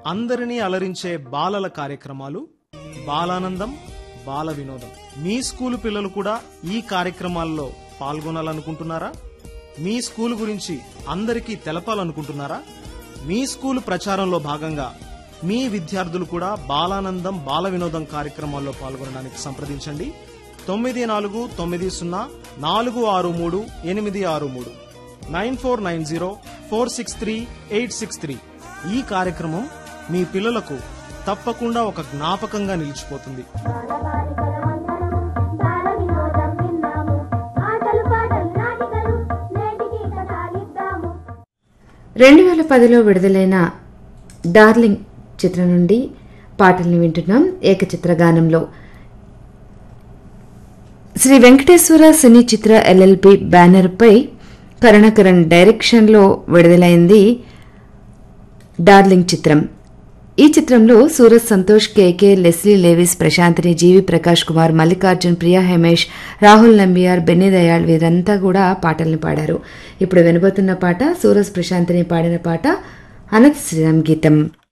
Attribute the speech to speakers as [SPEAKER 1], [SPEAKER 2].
[SPEAKER 1] అందరినీ అలరించే బాలల కార్యక్రమాలు బాలానందం బాల వినోదం మీ స్కూలు పిల్లలు కూడా ఈ కార్యక్రమాల్లో పాల్గొనాలనుకుంటున్నారా మీ స్కూలు గురించి అందరికీ తెలపాలనుకుంటున్నారా మీ స్కూలు ప్రచారంలో భాగంగా మీ విద్యార్థులు కూడా బాలానందం బాల వినోదం కార్యక్రమాల్లో పాల్గొనడానికి సంప్రదించండి తొమ్మిది నాలుగు తొమ్మిది సున్నా నాలుగు ఆరు మూడు ఎనిమిది ఆరు మూడు nine four nine zero four six three eight six three ఈ కార్యక్రమం మీ పిల్లలకు తప్పకుండా ఒక జ్ఞాపకంగా నిలిచిపోతుంది
[SPEAKER 2] బాల వినోదం విన్నాము ఆటలు పాటలు నాటికలు నేటికి కథాలిద్దాము
[SPEAKER 3] రెండు వేల పదిలో విడుదలైన డార్లింగ్ చిత్రం నుండి పాటల్ని వింటున్నాం ఏకచిత్ర గానంలో శ్రీ వెంకటేశ్వర సినీ చిత్ర ఎల్ఎల్పి బ్యానర్పై కరుణకరణ్ డైరెక్షన్లో విడుదలైంది డార్లింగ్ చిత్రం ఈ చిత్రంలో Suraj Santhosh KK Leslie Lewis Prashanthini GV Prakash Kumar Mallikarjun Priya Hemesh Rahul Nambiar Benny Dayal వీరంతా కూడా పాటల్ని పాడారు ఇప్పుడు వినబోతున్న పాట సూరజ్ ప్రశాంతిని పాడిన పాట అనంత శ్రీరామ్ గీతం